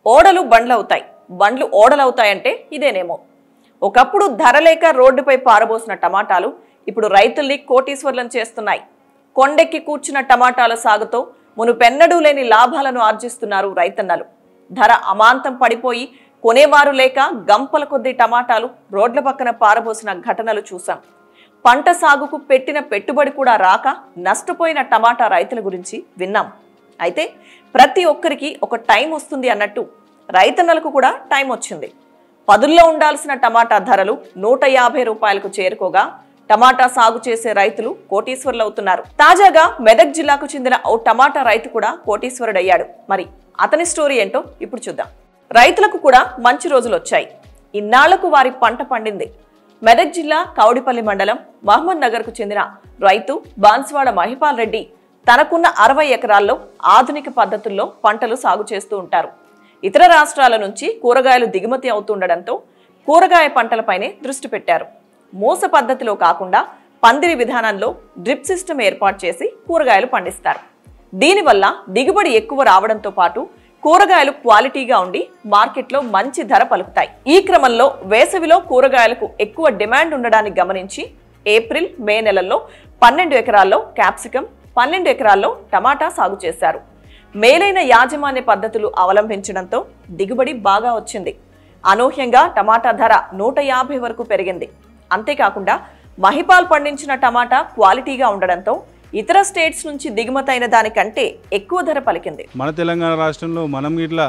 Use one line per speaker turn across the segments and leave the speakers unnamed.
ఓడలు బండ్లవుతాయి బండ్లు ఓడలవుతాయంటే ఇదేనేమో ఒకప్పుడు ధర లేక రోడ్డుపై పారబోసిన టమాటాలు ఇప్పుడు రైతుల్ని కోటీశ్వర్లను చేస్తున్నాయి కొండెక్కి కూర్చున్న టమాటాల సాగుతో మునుపెన్నడూ లేని లాభాలను ఆర్జిస్తున్నారు రైతన్నలు ధర అమాంతం పడిపోయి కొనేవారు లేక గంపల కొద్దీ టమాటాలు రోడ్ల పక్కన పారబోసిన ఘటనలు చూశాం పంట సాగుకు పెట్టిన పెట్టుబడి కూడా రాక నష్టపోయిన టమాటా రైతుల గురించి విన్నాం అయితే ప్రతి ఒక్కరికి ఒక టైం వస్తుంది అన్నట్టు రైతన్నలకు కూడా టైం వచ్చింది పదుల్లో ఉండాల్సిన టమాటా ధరలు నూట యాభై రూపాయలకు చేరుకోగా టమాటా సాగు చేసే రైతులు కోటీశ్వరులు అవుతున్నారు తాజాగా మెదక్ జిల్లాకు చెందిన ఓ టమాటా రైతు కూడా కోటీశ్వరుడయ్యాడు మరి అతని స్టోరీ ఏంటో ఇప్పుడు చూద్దాం రైతులకు కూడా మంచి రోజులు వచ్చాయి ఇన్నాళ్లకు వారి పంట పండింది మెదక్ జిల్లా కౌడిపల్లి మండలం మహమ్మద్ నగర్కు చెందిన రైతు బాన్స్వాడ మహిపాల్ రెడ్డి తనకున్న అరవై ఎకరాల్లో ఆధునిక పద్ధతుల్లో పంటలు సాగు చేస్తూ ఉంటారు ఇతర రాష్ట్రాల నుంచి కూరగాయలు దిగుమతి అవుతుండడంతో కూరగాయ పంటలపైనే దృష్టి పెట్టారు మూస పద్ధతిలో కాకుండా పందిరి విధానంలో డ్రిప్ సిస్టమ్ ఏర్పాటు చేసి కూరగాయలు పండిస్తారు దీనివల్ల దిగుబడి ఎక్కువ రావడంతో పాటు కూరగాయలు క్వాలిటీగా ఉండి మార్కెట్లో మంచి ధర పలుకుతాయి ఈ క్రమంలో వేసవిలో కూరగాయలకు ఎక్కువ డిమాండ్ ఉండడాన్ని గమనించి ఏప్రిల్ మే నెలల్లో పన్నెండు ఎకరాల్లో క్యాప్సికం పన్నెండు ఎకరాల్లో టమాటా సాగు చేశారు మేలైన యాజమాన్య పద్ధతులు అవలంబించడంతో దిగుబడి బాగా వచ్చింది అనూహ్యంగా టమాటా ధర నూట యాభై వరకు పెరిగింది అంతేకాకుండా మహిపాల్ పండించిన టమాటా క్వాలిటీగా ఉండడంతో ఇతర స్టేట్స్ నుంచి దిగుమతైన దానికంటే ఎక్కువ ధర పలికింది
మన తెలంగాణ రాష్ట్రంలో మనం ఇట్లా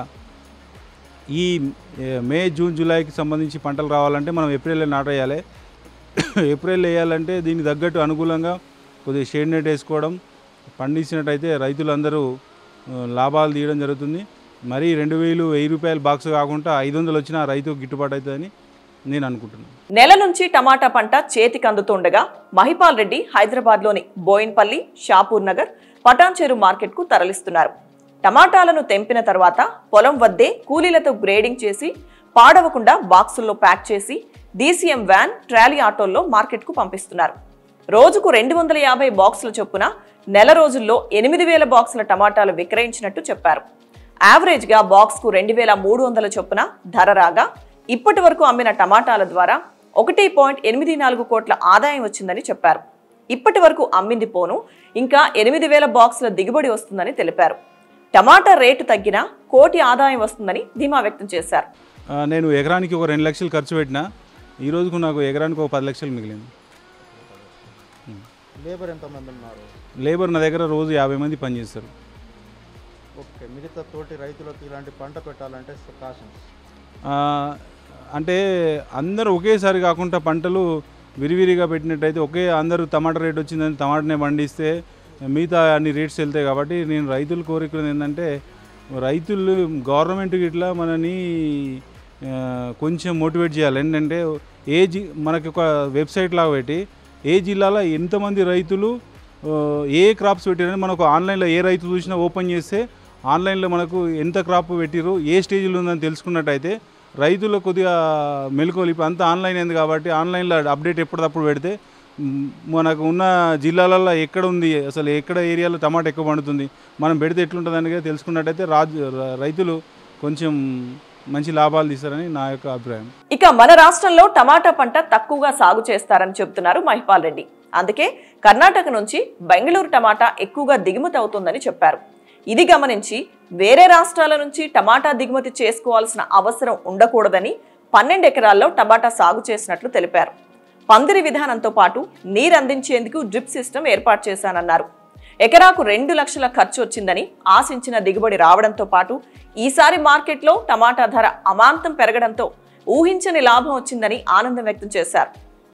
ఈ ఏ, మే జూన్ జూలైకి సంబంధించి పంటలు రావాలంటే మనం ఏప్రిల్లో నాటేయాలి ఏప్రిల్ వేయాలంటే దీనికి తగ్గట్టు అనుకూలంగా కొద్దిగా షేడ్ నెట్ వేసుకోవడం పండించినట్టయితే రైతులందరూ ఆ, లాభాలు తీయడం జరుగుతుంది మరీ రెండు వేలు వెయ్యి రూపాయల బాక్స్ కాకుండా ఐదు వందలు వచ్చినా రైతు గిట్టుబాటు అవుతుందని నేను అనుకుంటున్నాను
నెల నుంచి టమాటా పంట చేతికి అందుతుండగా మహిపాల్ రెడ్డి హైదరాబాద్లోని బోయిన్పల్లి షాపూర్ నగర్ పటాన్చేరు మార్కెట్కు తరలిస్తున్నారు టమాటాలను తెంపిన తర్వాత పొలం వద్దే కూలీలతో గ్రేడింగ్ చేసి పాడవకుండా బాక్సుల్లో ప్యాక్ చేసి డీసీఎం వ్యాన్ ట్రాలీ ఆటోల్లో మార్కెట్కు పంపిస్తున్నారు రోజుకు రెండు వందల యాభై బాక్సుల చొప్పున నెల రోజుల్లో ఎనిమిది వేల బాక్సుల టమాటాలు విక్రయించినట్టు చెప్పారు యావరేజ్గా బాక్స్కు రెండు వేల మూడు వందల చొప్పున ధర రాగా ఇప్పటి వరకు అమ్మిన టమాటాల ద్వారా ఒకటి పాయింట్ ఎనిమిది నాలుగు కోట్ల ఆదాయం వచ్చిందని చెప్పారు ఇప్పటి వరకు అమ్మింది పోను ఇంకా ఎనిమిది వేల బాక్సుల దిగుబడి వస్తుందని తెలిపారు టమాటా రేటు తగ్గినా కోటి ఆదాయం వస్తుందని ధీమా వ్యక్తం చేశారు
ఆ, నేను ఎకరానికి ఒక రెండు లక్షలు ఖర్చు పెట్టినా ఈ రోజుకు నాకు ఎకరానికి ఒక పది లక్షలు మిగిలింది
లేబర్ ఎంతమంది ఉన్నారు
లేబర్ నా దగ్గర రోజు యాభై మంది పనిచేస్తారు
ఓకే మిగతా తోటి రైతులకు ఇలాంటి పంట పెట్టాలంటే కాషన్స్
ఆ, అంటే అందరూ ఒకేసారి కాకుండా పంటలు విరివిరిగా పెట్టినట్టయితే ఒకే అందరూ టమాటా రేట్ వచ్చిందని టమాటానే పండిస్తే మిగతా అన్ని రేట్స్ వెళ్తాయి కాబట్టి నేను రైతులు కోరికలు ఏంటంటే రైతులు గవర్నమెంట్ ఇట్లా మనని ఆ, కొంచెం మోటివేట్ చేయాలి ఏంటంటే ఏ జి మనకి ఒక వెబ్సైట్ లాగా పెట్టి ఏ జిల్లాలో ఎంతమంది రైతులు ఆ, ఏ క్రాప్స్ పెట్టారని మనకు ఆన్లైన్లో ఏ రైతు చూసినా ఓపెన్ చేస్తే ఆన్లైన్లో మనకు ఎంత క్రాప్ పెట్టిరు ఏ స్టేజ్లో ఉందని తెలుసుకున్నట్టయితే రైతులు కొద్దిగా మెలకువలు ఇప్పుడు అంతా ఆన్లైన్ అయింది కాబట్టి ఆన్లైన్లో అప్డేట్ ఎప్పటికప్పుడు పెడితే మ్, మనకు ఉన్న జిల్లాలలో ఎక్కడ ఉంది అసలు ఎక్కడ ఏరియాలో టమాటా ఎక్కువ పండుతుంది మనం పెడితే ఎట్లుంటుంది అనేది తెలుసుకున్నట్టయితే రాజు ర- రైతులు కొంచెం మంచి లాభాలు తీస్తారని నా యొక్క అభిప్రాయం
ఇక మన రాష్ట్రంలో టమాటా పంట తక్కువగా సాగు చేస్తారని చెబుతున్నారు మహిపాల్ రెడ్డి అందుకే కర్ణాటక నుంచి బెంగళూరు టమాటా ఎక్కువగా దిగుమతి అవుతుందని చెప్పారు ఇది గమనించి వేరే రాష్ట్రాల నుంచి టమాటా దిగుమతి చేసుకోవాల్సిన అవసరం ఉండకూడదని పన్నెండు ఎకరాల్లో టమాటా సాగు చేసినట్లు తెలిపారు పందిరి విధానంతో పాటు నీరు అందించేందుకు డ్రిప్ సిస్టమ్ ఏర్పాటు చేశానన్నారు ఎకరాకు రెండు లక్షల ఖర్చు వచ్చిందని ఆశించిన దిగుబడి రావడంతో పాటు ఈసారి మార్కెట్లో టమాటా ధర అమాంతం పెరగడంతో ఊహించని లాభం వచ్చిందని ఆనందం వ్యక్తం చేశారు